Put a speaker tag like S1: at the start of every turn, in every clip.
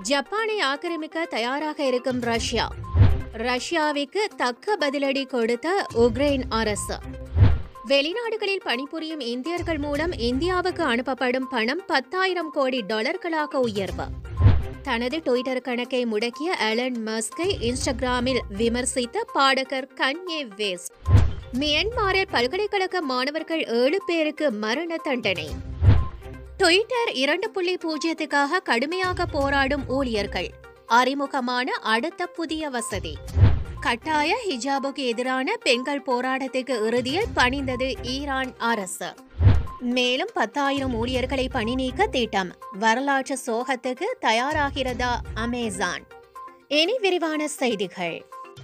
S1: ஜப்பானை ஆக்கிரமிக்க தயாராக இருக்கும் ரஷ்யா ரஷ்யாவிற்கு தக்க பதிலடி கொடுத்த உக்ரைன் அரசு வெளிநாடுகளில் பணிபுரியும் இந்தியர்கள் மூலம் இந்தியாவுக்கு அனுப்பப்படும் பணம் பத்தாயிரம் கோடி டாலர்களாக உயர்வு தனது ட்விட்டர் கணக்கை முடக்கிய எலன் மஸ்கை இன்ஸ்டாகிராமில் விமர்சித்த பாடகர் கன்யே வேஸ்ட் மியன்மாரில் பல்கலைக்கழக மாணவர்கள் ஏழு பேருக்கு மரண தண்டனை ட்விட்டர் இரண்டு புள்ளி பூஜ்ஜியத்துக்காக கடுமையாக போராடும் ஊழியர்கள் அறிமுகமான அடுத்த புதிய வசதி கட்டாய ஹிஜாபுக்கு எதிரான பெண்கள் போராட்டத்துக்கு இறுதியில் பணிந்தது ஈரான் அரசு மேலும் பத்தாயிரம் ஊழியர்களை பணி நீக்க திட்டம் வரலாற்று சோகத்துக்கு தயாராகிறதா அமேசான் இனி விரிவான செய்திகள்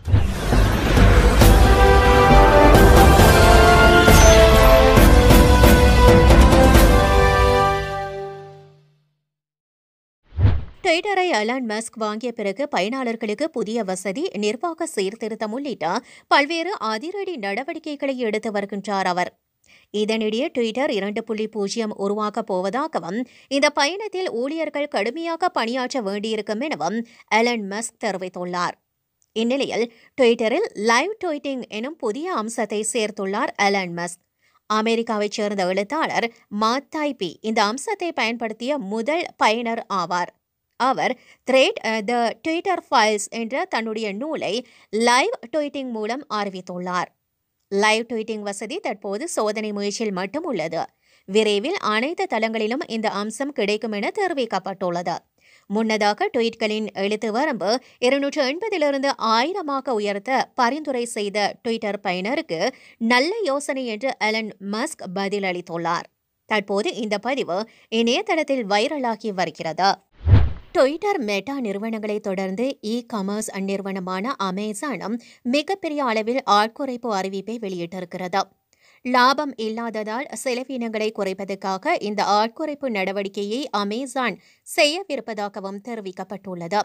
S1: ட்விட்டரை அலான் மஸ்க் வாங்கிய பிறகு பயனாளர்களுக்கு புதிய வசதி நிர்வாக சீர்திருத்தம் உள்ளிட்ட பல்வேறு அதிரடி நடவடிக்கைகளை எடுத்து வருகின்றார் அவர் இதனிடையே ட்விட்டர் இரண்டு புள்ளி பூஜ்ஜியம் உருவாக்கப் போவதாகவும் இந்த பயணத்தில் ஊழியர்கள் கடுமையாக பணியாற்ற வேண்டியிருக்கும் எனவும் எலன் மஸ்க் தெரிவித்துள்ளார் இந்நிலையில் ட்விட்டரில் லைவ் ட்வீட்டிங் எனும் புதிய அம்சத்தை சேர்த்துள்ளார் எலன் மஸ்க் அமெரிக்காவைச் சேர்ந்த எழுத்தாளர் மாத்தாய்பி இந்த அம்சத்தை பயன்படுத்திய முதல் பயனர் ஆவார் அவர் த்ரெட் த ட்விட்டர் ஃபைல்ஸ் என்ற தன்னுடைய நூலை லைவ் ட்வீட்டிங் மூலம் அறிவித்துள்ளார் லைவ் ட்வீட்டிங் வசதி தற்போது சோதனை முயற்சியில் மட்டும் உள்ளது விரைவில் அனைத்து தளங்களிலும் இந்த அம்சம் கிடைக்கும் என தெரிவிக்கப்பட்டுள்ளது முன்னதாக ட்வீட்களின் எழுத்து வரம்பு இருநூற்று எண்பதிலிருந்து ஆயிரமாக உயர்த்த பரிந்துரை செய்த ட்விட்டர் பயனருக்கு நல்ல யோசனை என்று எலன் மஸ்க் பதிலளித்துள்ளார் தற்போது இந்த பதிவு இணையதளத்தில் வைரலாகி வருகிறது ட்விட்டர் மெட்டா நிறுவனங்களை தொடர்ந்து இ காமர்ஸ் நிறுவனமான அமேசானும் மிகப்பெரிய அளவில் ஆட்குறைப்பு அறிவிப்பை வெளியிட்டிருக்கிறது லாபம் இல்லாததால் செலவினங்களை குறைப்பதற்காக இந்த ஆட்குறைப்பு நடவடிக்கையை அமேசான் செய்யவிருப்பதாகவும் தெரிவிக்கப்பட்டுள்ளது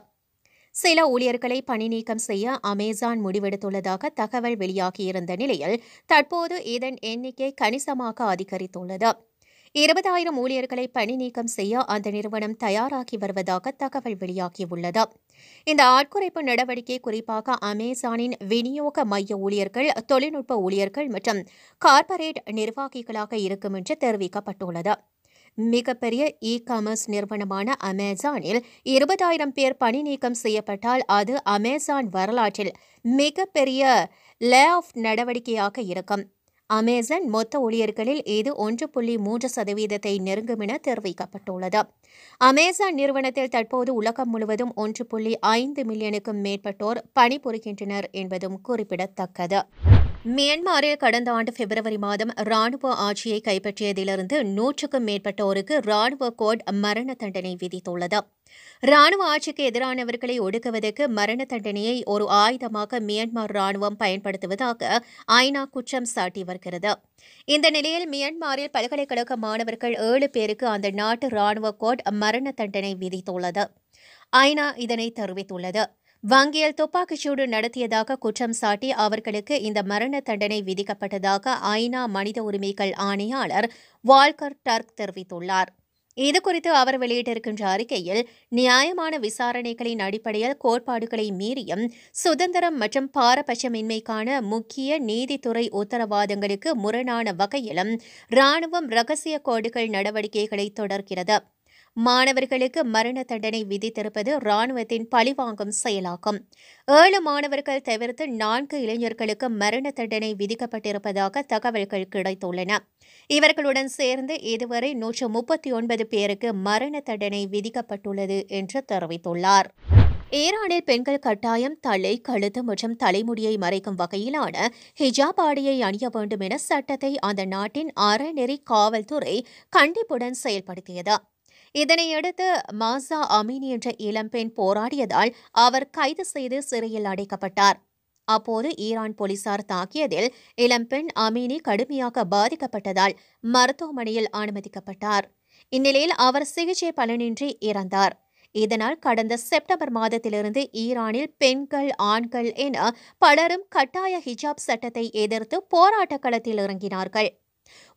S1: சில ஊழியர்களை பணி நீக்கம் செய்ய அமேசான் முடிவெடுத்துள்ளதாக தகவல் வெளியாகியிருந்த நிலையில் தற்போது இதன் எண்ணிக்கை கணிசமாக அதிகரித்துள்ளது இருபதாயிரம் ஊழியர்களை பணி நீக்கம் செய்ய அந்த நிறுவனம் தயாராகி வருவதாக தகவல் வெளியாகியுள்ளது இந்த ஆட்குறைப்பு நடவடிக்கை குறிப்பாக அமேசானின் விநியோக மைய ஊழியர்கள் தொழில்நுட்ப ஊழியர்கள் மற்றும் கார்ப்பரேட் நிர்வாகிகளாக இருக்கும் என்று தெரிவிக்கப்பட்டுள்ளது மிகப்பெரிய இ காமர்ஸ் நிறுவனமான அமேசானில் இருபதாயிரம் பேர் பணி நீக்கம் செய்யப்பட்டால் அது அமேசான் வரலாற்றில் மிகப்பெரிய லே ஆஃப் நடவடிக்கையாக இருக்கும் அமேசான் மொத்த ஊழியர்களில் இது ஒன்று புள்ளி மூன்று சதவீதத்தை நெருங்கும் என தெரிவிக்கப்பட்டுள்ளது அமேசான் நிறுவனத்தில் தற்போது உலகம் முழுவதும் ஒன்று புள்ளி ஐந்து மில்லியனுக்கும் மேற்பட்டோர் பணிபுரிகின்றனர் என்பதும் குறிப்பிடத்தக்கது மியான்மரில் கடந்த ஆண்டு பிப்ரவரி மாதம் ராணுவ ஆட்சியை கைப்பற்றியதிலிருந்து நூற்றுக்கும் மேற்பட்டோருக்கு ராணுவ கோட் மரண தண்டனை விதித்துள்ளது ராணுவ ஆட்சிக்கு எதிரானவர்களை ஒடுக்குவதற்கு மரண தண்டனையை ஒரு ஆயுதமாக மியான்மர் ராணுவம் பயன்படுத்துவதாக ஐநா குற்றம் சாட்டி வருகிறது இந்த நிலையில் மியான்மரில் பல்கலைக்கழக மாணவர்கள் ஏழு பேருக்கு அந்த நாட்டு ராணுவ கோட் மரண தண்டனை விதித்துள்ளது ஐநா இதனை தெரிவித்துள்ளது வங்கியில் துப்பாக்கிச்சூடு நடத்தியதாக குற்றம் சாட்டி அவர்களுக்கு இந்த மரண தண்டனை விதிக்கப்பட்டதாக ஐநா மனித உரிமைகள் ஆணையாளர் வால்கர் டர்க் தெரிவித்துள்ளார் இதுகுறித்து அவர் வெளியிட்டிருக்கின்ற அறிக்கையில் நியாயமான விசாரணைகளின் அடிப்படையில் கோட்பாடுகளை மீறியும் சுதந்திரம் மற்றும் பாரபட்சமின்மைக்கான முக்கிய நீதித்துறை உத்தரவாதங்களுக்கு முரணான வகையிலும் ராணுவம் ரகசிய கோடுகள் நடவடிக்கைகளை தொடர்கிறது மாணவர்களுக்கு மரண தண்டனை விதித்திருப்பது ராணுவத்தின் பழிவாங்கும் செயலாகும் ஏழு மாணவர்கள் தவிர்த்து நான்கு இளைஞர்களுக்கு மரண தண்டனை விதிக்கப்பட்டிருப்பதாக தகவல்கள் கிடைத்துள்ளன இவர்களுடன் சேர்ந்து இதுவரை நூற்று முப்பத்தி ஒன்பது பேருக்கு மரண தண்டனை விதிக்கப்பட்டுள்ளது என்று தெரிவித்துள்ளார் ஈரானில் பெண்கள் கட்டாயம் தலை கழுத்து மற்றும் தலைமுடியை மறைக்கும் வகையிலான ஹிஜாப் ஆடையை அணிய வேண்டும் என சட்டத்தை அந்த நாட்டின் அறநெறி காவல்துறை கண்டிப்புடன் செயல்படுத்தியது இதனையடுத்து மாசா அமீன் என்ற இளம்பெண் போராடியதால் அவர் கைது செய்து சிறையில் அடைக்கப்பட்டார் அப்போது ஈரான் போலீசார் தாக்கியதில் இளம்பெண் அமீனி கடுமையாக பாதிக்கப்பட்டதால் மருத்துவமனையில் அனுமதிக்கப்பட்டார் இந்நிலையில் அவர் சிகிச்சை பலனின்றி இறந்தார் இதனால் கடந்த செப்டம்பர் மாதத்திலிருந்து ஈரானில் பெண்கள் ஆண்கள் என பலரும் கட்டாய ஹிஜாப் சட்டத்தை எதிர்த்து போராட்டக் களத்தில் இறங்கினார்கள்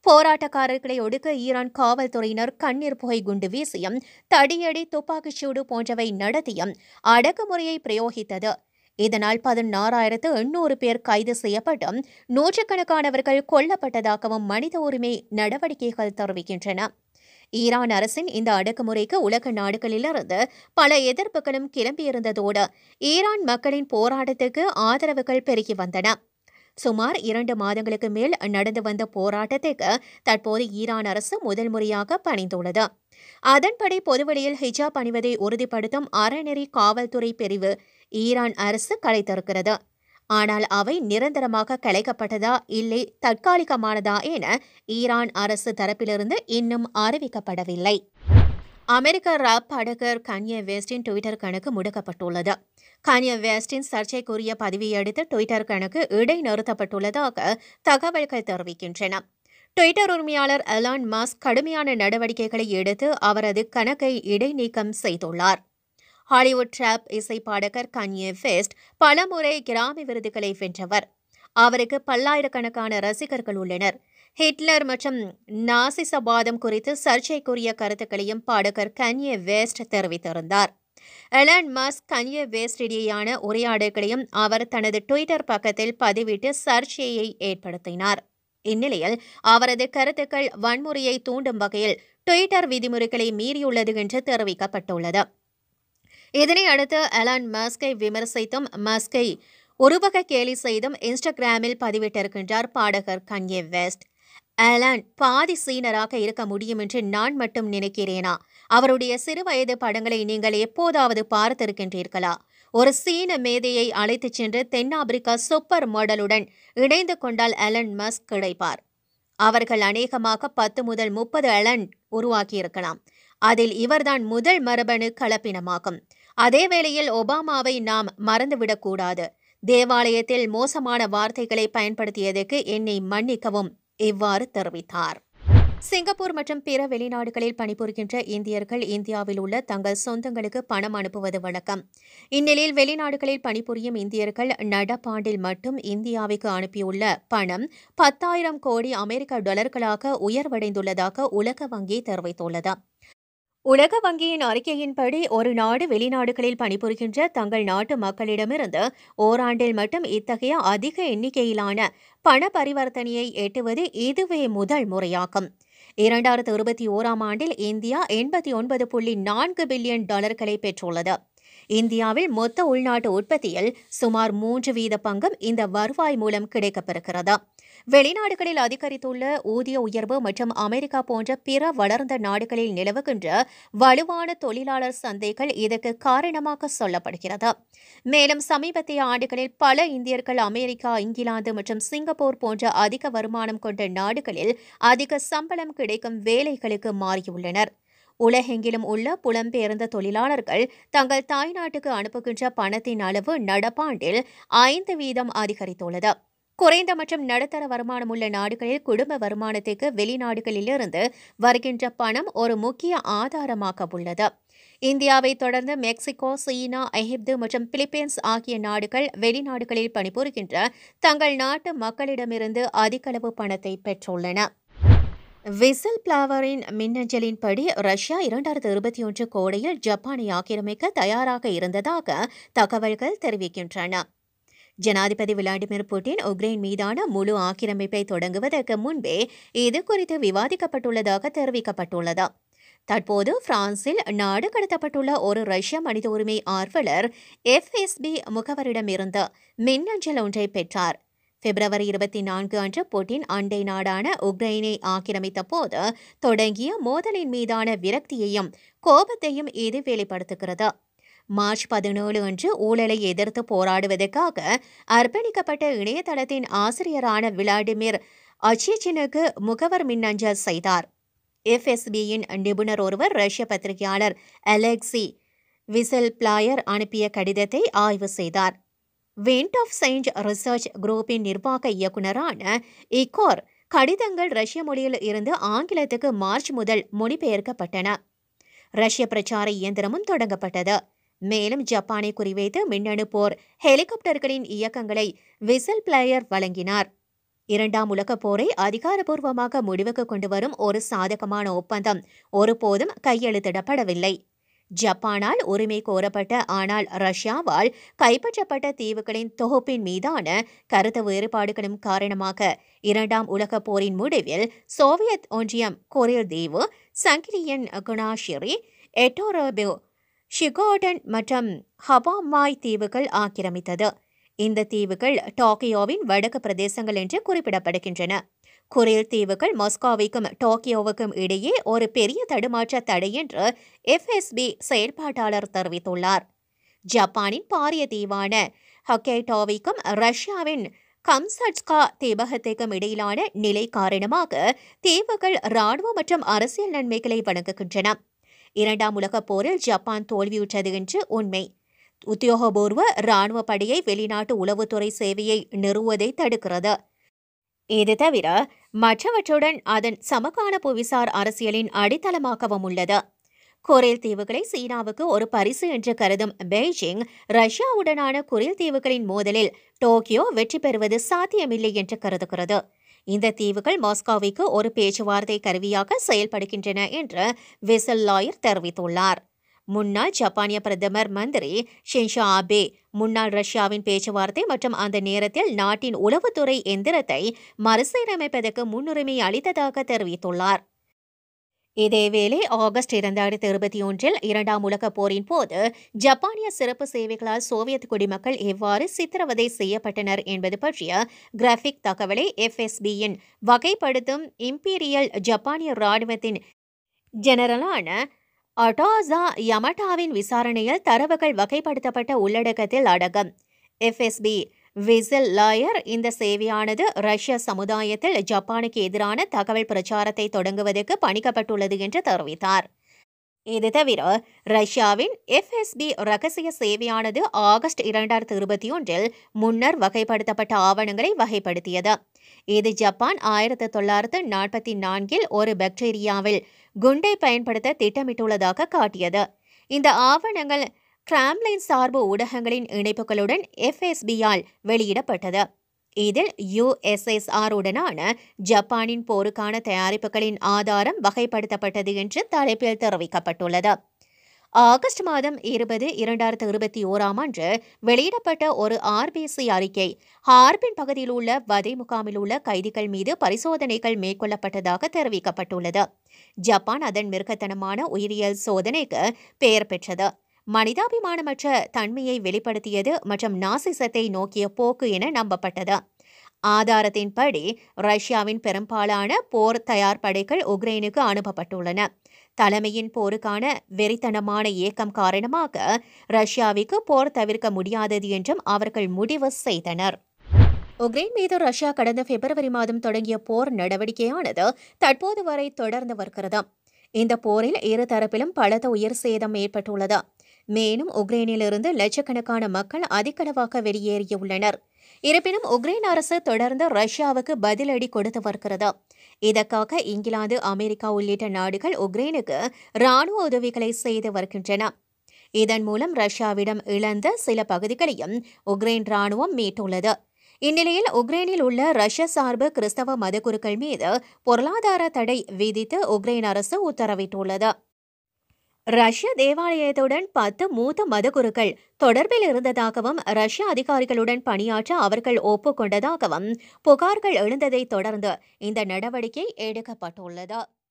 S1: போராட்டக்காரர்களை ஒடுக்க ஈரான் காவல்துறையினர் கண்ணீர் புகை குண்டு வீசியும் தடியடி துப்பாக்கிச் சூடு போன்றவை நடத்தியும் அடக்குமுறையை பிரயோகித்தது இதனால் பதினாறாயிரத்து எண்ணூறு பேர் கைது செய்யப்பட்டும் நூற்றுக்கணக்கானவர்கள் கொல்லப்பட்டதாகவும் மனித உரிமை நடவடிக்கைகள் தெரிவிக்கின்றன ஈரான் அரசின் இந்த அடக்குமுறைக்கு உலக நாடுகளிலிருந்து பல எதிர்ப்புகளும் கிளம்பியிருந்ததோடு ஈரான் மக்களின் போராட்டத்துக்கு ஆதரவுகள் பெருகி வந்தன சுமார் இரண்டு மாதங்களுக்கு மேல் நடந்து வந்த போராட்டத்துக்கு தற்போது ஈரான் அரசு முதல் முறையாக பணிந்துள்ளது அதன்படி பொதுவெளியில் ஹிஜாப் அணிவதை உறுதிப்படுத்தும் அறநெறி காவல்துறை பிரிவு ஈரான் அரசு கலைத்திருக்கிறது ஆனால் அவை நிரந்தரமாக கலைக்கப்பட்டதா இல்லை தற்காலிகமானதா என ஈரான் அரசு தரப்பிலிருந்து இன்னும் அறிவிக்கப்படவில்லை அமெரிக்க ராப் பாடகர் கன்யே வெஸ்டின் ட்விட்டர் கணக்கு முடக்கப்பட்டுள்ளது கன்யே வெஸ்டின் சர்ச்சைக்குரிய பதவியை அடுத்து ட்விட்டர் கணக்கு இடைநிறுத்தப்பட்டுள்ளதாக தகவல்கள் தெரிவிக்கின்றன ட்விட்டர் உரிமையாளர் எலான் மாஸ்க் கடுமையான நடவடிக்கைகளை எடுத்து அவரது கணக்கை இடைநீக்கம் செய்துள்ளார் ஹாலிவுட் ட்ராப் இசை பாடகர் கன்யே வெஸ்ட் பலமுறை கிராமி விருதுகளை வென்றவர் அவருக்கு பல்லாயிரக்கணக்கான ரசிகர்கள் உள்ளனர் ஹிட்லர் மற்றும் நாசிசவாதம் குறித்து சர்ச்சைக்குரிய கருத்துக்களையும் பாடகர் கன்யே வெஸ்ட் தெரிவித்திருந்தார் எலான் மஸ்க் கன்யே வெஸ்ட் இடையேயான உரையாடல்களையும் அவர் தனது ட்விட்டர் பக்கத்தில் பதிவிட்டு சர்ச்சையை ஏற்படுத்தினார் இந்நிலையில் அவரது கருத்துக்கள் வன்முறையை தூண்டும் வகையில் ட்விட்டர் விதிமுறைகளை மீறியுள்ளது என்று தெரிவிக்கப்பட்டுள்ளது இதனை அடுத்து எலான் மஸ்கை விமர்சித்தும் மஸ்கை ஒருவக கேலி செய்தும் இன்ஸ்டாகிராமில் பதிவிட்டிருக்கின்றார் பாடகர் கன்யே வெஸ்ட் அலான் பாதி சீனராக இருக்க முடியும் என்று நான் மட்டும் நினைக்கிறேனா அவருடைய சிறுவயது படங்களை நீங்கள் எப்போதாவது பார்த்திருக்கின்றீர்களா ஒரு சீன மேதையை அழைத்துச் சென்று தென்னாப்பிரிக்கா சூப்பர் மாடலுடன் இணைந்து கொண்டால் அலன் மஸ்க் கிடைப்பார் அவர்கள் அநேகமாக பத்து முதல் முப்பது அலன் உருவாக்கியிருக்கலாம் அதில் இவர்தான் முதல் மரபணு கலப்பினமாகும் அதே வேளையில் ஒபாமாவை நாம் மறந்துவிடக்கூடாது தேவாலயத்தில் மோசமான வார்த்தைகளை பயன்படுத்தியதற்கு என்னை மன்னிக்கவும் இவ்வாறு தெரிவித்தார் சிங்கப்பூர் மற்றும் பிற வெளிநாடுகளில் பணிபுரிகின்ற இந்தியர்கள் இந்தியாவில் உள்ள தங்கள் சொந்தங்களுக்கு பணம் அனுப்புவது வழக்கம் இந்நிலையில் வெளிநாடுகளில் பணிபுரியும் இந்தியர்கள் நடப்பாண்டில் மட்டும் இந்தியாவுக்கு அனுப்பியுள்ள பணம் பத்தாயிரம் கோடி அமெரிக்க டாலர்களாக உயர்வடைந்துள்ளதாக உலக வங்கி தெரிவித்துள்ளது உலக வங்கியின் அறிக்கையின்படி ஒரு நாடு வெளிநாடுகளில் பணிபுரிகின்ற தங்கள் நாட்டு மக்களிடமிருந்து ஓராண்டில் மட்டும் இத்தகைய அதிக எண்ணிக்கையிலான பண பரிவர்த்தனையை எட்டுவது இதுவே முதல் முறையாகும் இரண்டாயிரத்து இருபத்தி ஓராம் ஆண்டில் இந்தியா எண்பத்தி ஒன்பது புள்ளி நான்கு பில்லியன் டாலர்களை பெற்றுள்ளது இந்தியாவில் மொத்த உள்நாட்டு உற்பத்தியில் சுமார் மூன்று வீத பங்கும் இந்த வருவாய் மூலம் கிடைக்கப்பெறுகிறது வெளிநாடுகளில் அதிகரித்துள்ள ஊதிய உயர்வு மற்றும் அமெரிக்கா போன்ற பிற வளர்ந்த நாடுகளில் நிலவுகின்ற வலுவான தொழிலாளர் சந்தைகள் இதற்கு காரணமாக சொல்லப்படுகிறது மேலும் சமீபத்திய ஆண்டுகளில் பல இந்தியர்கள் அமெரிக்கா இங்கிலாந்து மற்றும் சிங்கப்பூர் போன்ற அதிக வருமானம் கொண்ட நாடுகளில் அதிக சம்பளம் கிடைக்கும் வேலைகளுக்கு மாறியுள்ளனர் உலகெங்கிலும் உள்ள புலம்பெயர்ந்த தொழிலாளர்கள் தங்கள் தாய்நாட்டுக்கு அனுப்புகின்ற பணத்தின் அளவு நடப்பாண்டில் ஐந்து வீதம் அதிகரித்துள்ளது குறைந்த மற்றும் நடுத்தர வருமானம் உள்ள நாடுகளில் குடும்ப வருமானத்துக்கு வெளிநாடுகளிலிருந்து வருகின்ற பணம் ஒரு முக்கிய ஆதாரமாக உள்ளது இந்தியாவை தொடர்ந்து மெக்சிகோ சீனா எகிப்து மற்றும் பிலிப்பீன்ஸ் ஆகிய நாடுகள் வெளிநாடுகளில் பணிபுரிகின்ற தங்கள் நாட்டு மக்களிடமிருந்து அதிகளவு பணத்தை பெற்றுள்ளன விசில் பிளாவரின் மின்னஞ்சலின்படி ரஷ்யா இரண்டாயிரத்து இருபத்தி ஒன்று கோடையில் ஜப்பானை ஆக்கிரமிக்க தயாராக இருந்ததாக தகவல்கள் தெரிவிக்கின்றன ஜனாதிபதி விளாடிமிர் புட்டின் உக்ரைன் மீதான முழு ஆக்கிரமிப்பை தொடங்குவதற்கு முன்பே இது குறித்து விவாதிக்கப்பட்டுள்ளதாக தெரிவிக்கப்பட்டுள்ளது தற்போது பிரான்சில் நாடு கடத்தப்பட்டுள்ள ஒரு ரஷ்ய மனித உரிமை ஆர்வலர் எஃப்எஸ்பி முகவரிடமிருந்து மின்னஞ்சல் ஒன்றை பெற்றார் பிப்ரவரி இருபத்தி நான்கு அன்று புட்டின் அண்டை நாடான உக்ரைனை ஆக்கிரமித்த போது தொடங்கிய மோதலின் மீதான விரக்தியையும் கோபத்தையும் இது வெளிப்படுத்துகிறது மார்ச் பதினேழு அன்று ஊழலை எதிர்த்து போராடுவதற்காக அர்ப்பணிக்கப்பட்ட இணையதளத்தின் ஆசிரியரான விளாடிமிர் அச்சிச்சினுக்கு முகவர் மின்னஞ்சல் செய்தார் எஃப்எஸ்பியின் நிபுணர் ஒருவர் ரஷ்ய பத்திரிகையாளர் அலெக்சி விசல் பிளாயர் அனுப்பிய கடிதத்தை ஆய்வு செய்தார் விண்ட் ஆஃப் சயின்ஸ் ரிசர்ச் குரூப்பின் நிர்வாக இயக்குநரான இகோர் கடிதங்கள் ரஷ்ய மொழியில் இருந்து ஆங்கிலத்துக்கு மார்ச் முதல் மொழிபெயர்க்கப்பட்டன ரஷ்ய பிரச்சார இயந்திரமும் தொடங்கப்பட்டது மேலும் ஜப்பானை குறிவைத்து மின்னணு போர் ஹெலிகாப்டர்களின் இயக்கங்களை விசில் பிளேயர் வழங்கினார் இரண்டாம் உலகப் போரை அதிகாரப்பூர்வமாக முடிவுக்கு கொண்டு வரும் ஒரு சாதகமான ஒப்பந்தம் ஒருபோதும் கையெழுத்திடப்படவில்லை ஜப்பானால் உரிமை கோரப்பட்ட ஆனால் ரஷ்யாவால் கைப்பற்றப்பட்ட தீவுகளின் தொகுப்பின் மீதான கருத்து வேறுபாடுகளும் காரணமாக இரண்டாம் உலகப் போரின் முடிவில் சோவியத் ஒன்றியம் கொரியல் தீவு சங்கிலியன் குணாஷிரி எட்டோரோபோ ஷிகோடன் மற்றும் ஹவாமாய் தீவுகள் ஆக்கிரமித்தது இந்த தீவுகள் டோக்கியோவின் வடக்கு பிரதேசங்கள் என்று குறிப்பிடப்படுகின்றன குரில் தீவுகள் மாஸ்கோவிற்கும் டோக்கியோவுக்கும் இடையே ஒரு பெரிய தடுமாற்ற தடை என்று எஃப்எஸ்பி செயல்பாட்டாளர் தெரிவித்துள்ளார் ஜப்பானின் பாரிய தீவான ஹொக்கேட்டோவிக்கும் ரஷ்யாவின் கம்சட்ஸ்கா தீபகத்துக்கும் இடையிலான நிலை காரணமாக தீவுகள் இராணுவ மற்றும் அரசியல் நன்மைகளை வழங்குகின்றன இரண்டாம் உலகப் போரில் ஜப்பான் தோல்வியுற்றது என்று உண்மை உத்தியோகபூர்வ இராணுவ படையை வெளிநாட்டு உளவுத்துறை சேவையை நிறுவுவதை தடுக்கிறது இது தவிர மற்றவற்றுடன் அதன் சமகால புவிசார் அரசியலின் அடித்தளமாகவும் உள்ளது கொரில் தீவுகளை சீனாவுக்கு ஒரு பரிசு என்று கருதும் பெய்ஜிங் ரஷ்யாவுடனான கொரில் தீவுகளின் மோதலில் டோக்கியோ வெற்றி பெறுவது சாத்தியமில்லை என்று கருதுகிறது இந்த தீவுகள் மாஸ்கோவிற்கு ஒரு பேச்சுவார்த்தை கருவியாக செயல்படுகின்றன என்று விசல் லாயர் தெரிவித்துள்ளார் முன்னாள் ஜப்பானிய பிரதமர் மந்திரி ஷின்ஷோ ஆபே முன்னாள் ரஷ்யாவின் பேச்சுவார்த்தை மற்றும் அந்த நேரத்தில் நாட்டின் உளவுத்துறை எந்திரத்தை மறுசீரமைப்பதற்கு முன்னுரிமை அளித்ததாக தெரிவித்துள்ளார் இதேவேளை ஆகஸ்ட் இரண்டாயிரத்தி இருபத்தி ஒன்றில் இரண்டாம் உலகப் போரின் போது ஜப்பானிய சிறப்பு சேவைகளால் சோவியத் குடிமக்கள் எவ்வாறு சித்திரவதை செய்யப்பட்டனர் என்பது பற்றிய கிராஃபிக் தகவலை எஃப்எஸ்பியின் வகைப்படுத்தும் இம்பீரியல் ஜப்பானிய இராணுவத்தின் ஜெனரலான அட்டாசா யமட்டாவின் விசாரணையில் தரவுகள் வகைப்படுத்தப்பட்ட உள்ளடக்கத்தில் அடங்கும் எஃப்எஸ்பி விசில் லாயர் இந்த சேவையானது ரஷ்ய சமுதாயத்தில் ஜப்பானுக்கு எதிரான தகவல் பிரச்சாரத்தை தொடங்குவதற்கு பணிக்கப்பட்டுள்ளது என்று தெரிவித்தார் இது தவிர ரஷ்யாவின் எஃப்எஸ்பி ரகசிய சேவையானது ஆகஸ்ட் இரண்டாயிரத்தி இருபத்தி ஒன்றில் முன்னர் வகைப்படுத்தப்பட்ட ஆவணங்களை வகைப்படுத்தியது இது ஜப்பான் ஆயிரத்தி தொள்ளாயிரத்து நாற்பத்தி நான்கில் ஒரு பாக்டீரியாவில் குண்டை பயன்படுத்த திட்டமிட்டுள்ளதாக காட்டியது இந்த ஆவணங்கள் கிராம்லைன் சார்பு ஊடகங்களின் இணைப்புகளுடன் எஃப்எஸ்பியால் வெளியிடப்பட்டது இதில் யுஎஸ்எஸ்ஆர் உடனான ஜப்பானின் போருக்கான தயாரிப்புகளின் ஆதாரம் வகைப்படுத்தப்பட்டது என்று தலைப்பில் தெரிவிக்கப்பட்டுள்ளது ஆகஸ்ட் மாதம் இருபது இரண்டாயிரத்து இருபத்தி ஓராம் அன்று வெளியிடப்பட்ட ஒரு ஆர்பிசி அறிக்கை ஹார்பின் பகுதியில் உள்ள வதை முகாமில் உள்ள கைதிகள் மீது பரிசோதனைகள் மேற்கொள்ளப்பட்டதாக தெரிவிக்கப்பட்டுள்ளது ஜப்பான் அதன் மிருகத்தனமான உயிரியல் சோதனைக்கு பெயர் பெற்றது மனிதாபிமானமற்ற தன்மையை வெளிப்படுத்தியது மற்றும் நாசிசத்தை நோக்கிய போக்கு என நம்பப்பட்டது ஆதாரத்தின்படி ரஷ்யாவின் பெரும்பாலான போர் தயார் படைகள் உக்ரைனுக்கு அனுப்பப்பட்டுள்ளன தலைமையின் போருக்கான வெறித்தனமான இயக்கம் காரணமாக ரஷ்யாவிற்கு போர் தவிர்க்க முடியாதது என்றும் அவர்கள் முடிவு செய்தனர் உக்ரைன் மீது ரஷ்யா கடந்த பிப்ரவரி மாதம் தொடங்கிய போர் நடவடிக்கையானது தற்போது வரை தொடர்ந்து வருகிறது இந்த போரில் இரு தரப்பிலும் பலத்த உயிர் சேதம் ஏற்பட்டுள்ளது மேலும் உக்ரைனிலிருந்து லட்சக்கணக்கான மக்கள் அதிகளவாக வெளியேறியுள்ளனர் இருப்பினும் உக்ரைன் அரசு தொடர்ந்து ரஷ்யாவுக்கு பதிலடி கொடுத்து வருகிறது இதற்காக இங்கிலாந்து அமெரிக்கா உள்ளிட்ட நாடுகள் உக்ரைனுக்கு ராணுவ உதவிகளை செய்து வருகின்றன இதன் மூலம் ரஷ்யாவிடம் இழந்த சில பகுதிகளையும் உக்ரைன் ராணுவம் மீட்டுள்ளது இந்நிலையில் உக்ரைனில் உள்ள ரஷ்ய சார்பு கிறிஸ்தவ மதகுருக்கள் மீது பொருளாதார தடை விதித்து உக்ரைன் அரசு உத்தரவிட்டுள்ளது ரஷ்ய தேவாலயத்துடன் பத்து மூத்த மதகுருக்கள் தொடர்பில் இருந்ததாகவும் ரஷ்ய அதிகாரிகளுடன் பணியாற்ற அவர்கள் ஒப்புக்கொண்டதாகவும் புகார்கள் எழுந்ததைத் தொடர்ந்து இந்த நடவடிக்கை எடுக்கப்பட்டுள்ளது